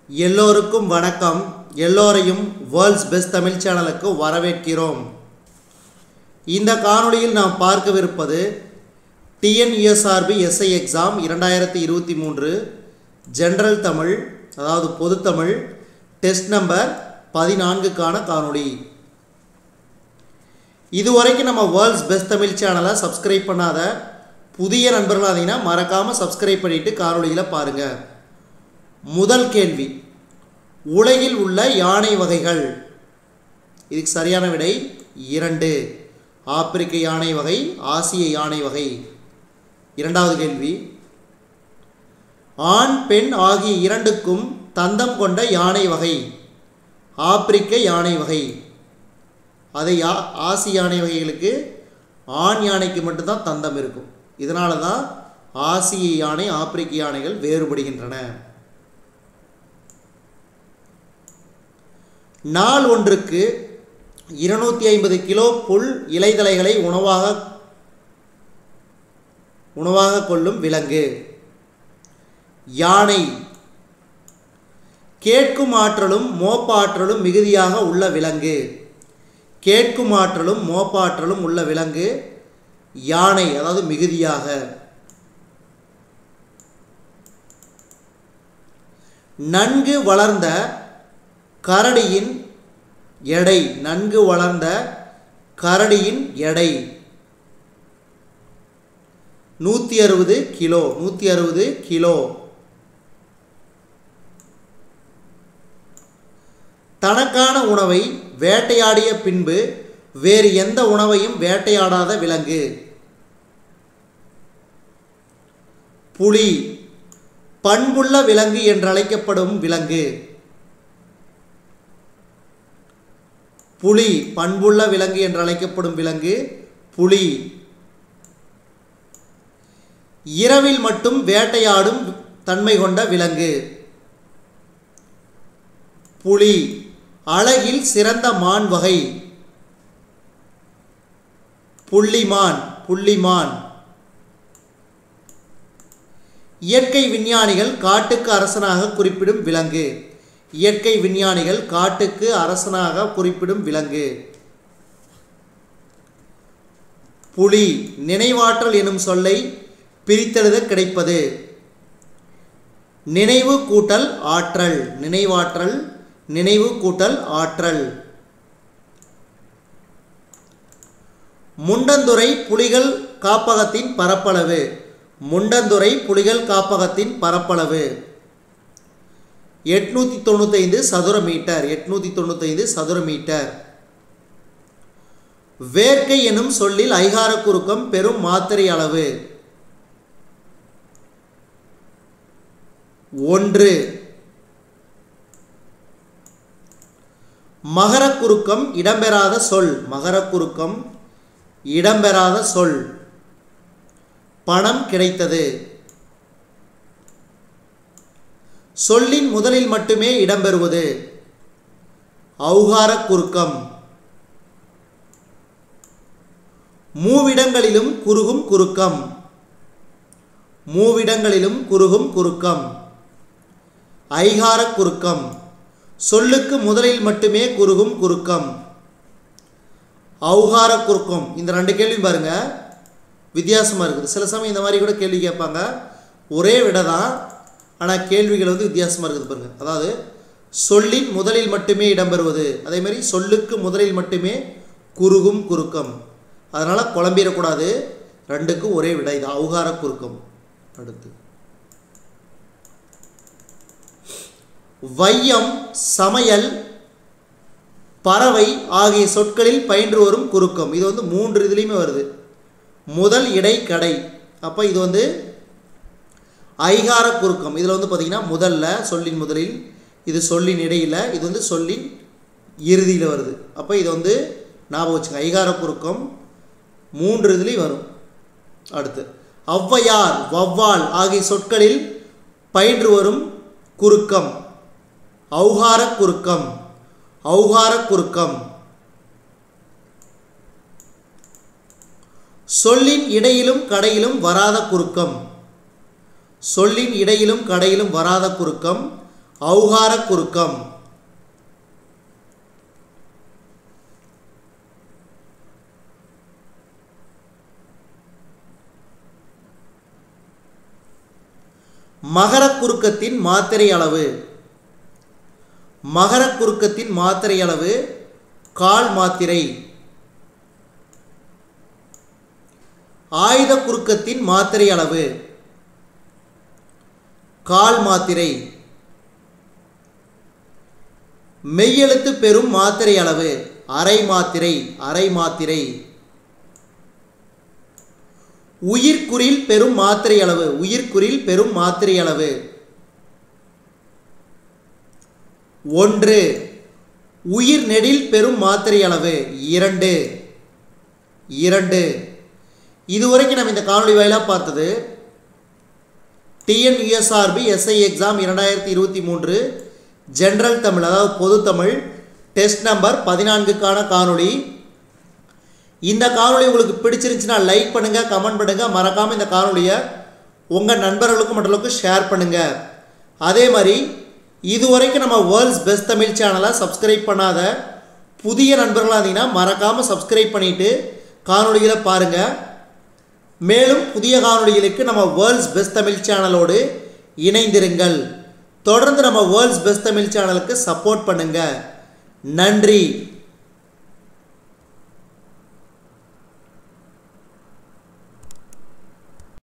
எல்லோருக்கும் வணக்கம் எல்லோரையும் வேர்ல்ட்ஸ் பெஸ்ட் தமிழ் சேனலுக்கு வரவேற்கிறோம் இந்த காணொளியில் நாம் பார்க்கவிருப்பது டிஎன்யூஎஸ்ஆர்பி எஸ்ஐ எக்ஸாம் இரண்டாயிரத்தி இருபத்தி மூன்று ஜென்ரல் தமிழ் அதாவது பொதுத்தமிழ் டெஸ்ட் நம்பர் பதினான்குக்கான காணொளி இதுவரைக்கும் நம்ம வேர்ல்ட்ஸ் பெஸ்ட் தமிழ் சேனலை சப்ஸ்கிரைப் பண்ணாத புதிய நண்பர்களாக இருந்தீங்கன்னா மறக்காமல் சப்ஸ்கிரைப் பண்ணிவிட்டு காணொளிகளை பாருங்கள் முதல் கேள்வி உலகில் உள்ள யானை வகைகள் இதுக்கு சரியான விடை இரண்டு ஆப்பிரிக்க யானை வகை ஆசிய யானை வகை இரண்டாவது கேள்வி ஆண் பெண் ஆகிய இரண்டுக்கும் தந்தம் கொண்ட யானை வகை ஆப்பிரிக்க யானை வகை அதை யா ஆசிய யானை வகைகளுக்கு ஆண் யானைக்கு மட்டும்தான் தந்தம் இருக்கும் இதனால தான் ஆசிய யானை ஆப்பிரிக்க யானைகள் வேறுபடுகின்றன நாள் ஒன்றுக்கு இருநூற்றி ஐம்பது கிலோ புல் இலைதலைகளை உணவாக உணவாக கொள்ளும் விலங்கு யானை கேட்கும் ஆற்றலும் மோப்பாற்றலும் மிகுதியாக உள்ள விலங்கு கேட்கும் ஆற்றலும் மோப்பாற்றலும் உள்ள விலங்கு யானை அதாவது மிகுதியாக நன்கு வளர்ந்த கரடியின் எடை நன்கு வளர்ந்த கரடியின் எடை நூற்றி அறுபது கிலோ நூற்றி அறுபது கிலோ தனக்கான உணவை வேட்டையாடிய பின்பு வேறு எந்த உணவையும் வேட்டையாடாத விலங்கு புலி பண்புள்ள விலங்கு என்றழைக்கப்படும் விலங்கு புலி பண்புள்ள விலங்கு என்று அழைக்கப்படும் விலங்கு புலி இரவில் மட்டும் வேட்டையாடும் தன்மை கொண்ட விலங்கு புலி அழகில் சிறந்த மான் வகை புள்ளிமான் புள்ளிமான் இயற்கை விஞ்ஞானிகள் காட்டுக்கு அரசனாக குறிப்பிடும் விலங்கு இயற்கை விஞ்ஞானிகள் காட்டுக்கு அரசனாக குறிப்பிடும் விலங்கு புலி நினைவாற்றல் எனும் சொல்லை பிரித்தெழுத கிடைப்பது நினைவு கூட்டல் ஆற்றல் நினைவாற்றல் நினைவு கூட்டல் ஆற்றல் முண்டந்துறை புலிகள் காப்பகத்தின் பரப்பளவு முண்டந்துறை புலிகள் காப்பகத்தின் பரப்பளவு எட்நூற்றி தொண்ணூத்தைந்து சதுர மீட்டர் எட்நூற்றி தொண்ணூத்தைந்து சதுர மீட்டர் வேர்க்கை எனும் சொல்லில் ஐகார குறுக்கம் பெரும் மாத்திரை அளவு ஒன்று மகர குறுக்கம் இடம்பெறாத சொல் மகர குறுக்கம் இடம்பெறாத சொல் பணம் கிடைத்தது சொல்லின் முதலில் மட்டுமே இடம்பெறுவது ஔகார குறுக்கம் மூவிடங்களிலும் குறுகும் குறுக்கம் மூவிடங்களிலும் குறுகும் குறுக்கம் ஐகார குறுக்கம் சொல்லுக்கு முதலில் மட்டுமே குறுகும் குறுக்கம் ஔகார குறுக்கம் இந்த ரெண்டு கேள்வி பாருங்க வித்தியாசமாக இருக்குது சில சமயம் இந்த மாதிரி கூட கேள்வி கேட்பாங்க ஒரே விட தான் ஆனால் கேள்விகள் வந்து வித்தியாசமாக இருக்குது பாருங்கள் அதாவது சொல்லின் முதலில் மட்டுமே இடம்பெறுவது அதே மாதிரி சொல்லுக்கு முதலில் மட்டுமே குறுகும் குறுக்கம் அதனால் குழம்பிடக்கூடாது ரெண்டுக்கும் ஒரே விடை இது அவுகார குறுக்கம் அடுத்து வையம் சமையல் பறவை ஆகிய சொற்களில் பயின்று வரும் குறுக்கம் இது வந்து மூன்று இதுலேயுமே வருது முதல் இடை கடை அப்போ இது வந்து ஐகார குறுக்கம் இதில் வந்து பார்த்திங்கன்னா முதல்ல சொல்லின் முதலில் இது சொல்லின் இடையில் இது வந்து சொல்லின் இறுதியில் வருது அப்போ இது வந்து ஞாபகம் வச்சுங்க ஐகார குறுக்கம் மூன்று இதுலேயும் வரும் அடுத்து ஔவையார் வவ்வால் ஆகிய சொற்களில் பயின்று வரும் குறுக்கம் ஔகார குறுக்கம் ஔகார குறுக்கம் சொல்லின் இடையிலும் கடையிலும் வராத குறுக்கம் சொல்லின் இடையிலும் கடையிலும் வராத குறுக்கம் ஔகார குறுக்கம் மகர குறுக்கத்தின் மாத்திரை அளவு மகர குறுக்கத்தின் மாத்திரை அளவு கால் மாத்திரை ஆயுத குறுக்கத்தின் மாத்திரை அளவு கால் மாத்திரை மெய்யெழுத்து பெறும் மாத்திரை அளவு அரை மாத்திரை அரை மாத்திரை உயிர்க்குறில் பெறும் மாத்திரை அளவு உயிர்க்குறில் பெறும் மாத்திரை அளவு ஒன்று உயிர் நெடில் பெறும் மாத்திரை அளவு இரண்டு இரண்டு இதுவரைக்கும் நம்ம இந்த காணொளி வாயிலாக பார்த்தது டிஎன்யூஎஸ்ஆர்பி எஸ்ஐ எக்ஸாம் இரண்டாயிரத்தி இருபத்தி மூன்று ஜென்ரல் தமிழ் அதாவது பொது தமிழ் டெஸ்ட் நம்பர் பதினான்குக்கான காணொளி இந்த காணொளி உங்களுக்கு பிடிச்சிருந்துச்சுன்னா லைக் பண்ணுங்கள் கமெண்ட் பண்ணுங்கள் மறக்காமல் இந்த காணொளியை உங்கள் நண்பர்களுக்கும் மற்றவர்களுக்கும் ஷேர் பண்ணுங்கள் அதே மாதிரி இதுவரைக்கும் நம்ம வேர்ல்ட்ஸ் பெஸ்ட் தமிழ் சேனலை சப்ஸ்கிரைப் பண்ணாத புதிய நண்பர்களாக இருந்தீங்கன்னா மறக்காமல் சப்ஸ்கிரைப் பண்ணிவிட்டு காணொளிகளை பாருங்கள் மேலும் புதிய காணொளிகளுக்கு நம்ம வேர்ல்ட்ஸ் பெஸ்ட் தமிழ் சேனலோடு இணைந்திருங்கள் தொடர்ந்து நம்ம வேர்ல்ட்ஸ் பெஸ்ட் தமிழ் சேனலுக்கு சப்போர்ட் பண்ணுங்கள் நன்றி